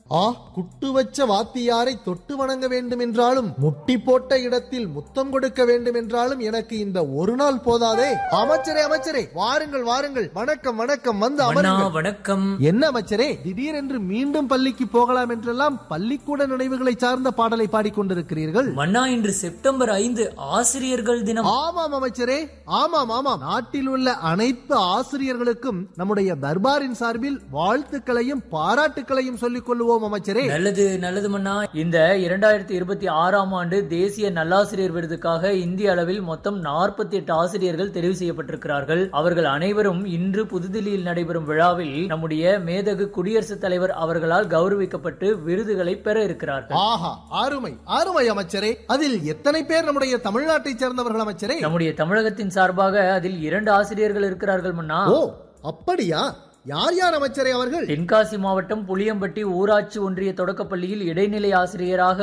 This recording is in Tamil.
ஆ குட்டு வச்ச வாத்தியாரை தொட்டு வணங்க வேண்டும் என்றாலும் முட்டி போட்ட இடத்தில் முத்தம் கொடுக்க வேண்டும் என்றாலும் எனக்கு இந்த ஒரு நாள் போதாதே அமைச்சரே அமைச்சரே வாருங்கள் வாருங்கள் வணக்கம் வணக்கம் வந்து மன்னா அமருங்கள் வணக்கம் என்ன அமைச்சரே திடீரென்று மீண்டும் பள்ளிக்கு போகலாம் என்றெல்லாம் பள்ளிக்கூட நினைவுகளை சார்ந்த பாடலை பாடிக்கொண்டிருக்கிறீர்கள் மன்னா இன்று செப்டம்பர் ஐந்து ஆசிரியர்கள் தினம் ஆமாம் அமைச்சரே ஆமாம் ஆமாம் நாட்டில் உள்ள அனைத்து ஆசிரியர்களுக்கும் நம்முடைய தர்பாரின் சார்பில் வாழ்த்துக்களையும் பாராட்டுக்களையும் சொல்லிக் கொள்வோம் அமைச்சரே நல்லது நல்லது மன்னா இந்த இரண்டாயிரத்தி இருபத்தி ஆறாம் ஆண்டு தேசிய நல்லாசிரியர் விருதுக்காக இந்திய அளவில் மொத்தம் நாற்பத்தி எட்டு ஆசிரியர்கள் தெரிவு செய்யப்பட்டிருக்கிறார்கள் அவர்கள் அனைவரும் இன்று புதுதில்லியில் நடைபெறும் விழாவில் நம்முடைய மேதகு குடியரசுத் தலைவர் அவர்களால் கௌரவிக்கப்பட்டு விருதுகளை பெற இருக்கிறார்கள் ஆஹா அருமை அருமை அமைச்சரே அதில் எத்தனை பேர் நம்முடைய தமிழ்நாட்டைச் சேர்ந்தவர்கள் அமைச்சரே நம்முடைய தமிழகத்தின் சார்பாக அதில் இரண்டு ஆசிரியர்கள் இருக்கிறார்கள் மன்னா ஓ அப்படியா யார் யார் அமைச்சரே அவர்கள் தென்காசி மாவட்டம் புளியம்பட்டி ஊராட்சி ஒன்றிய தொடக்கப்பள்ளியில் இடைநிலை ஆசிரியராக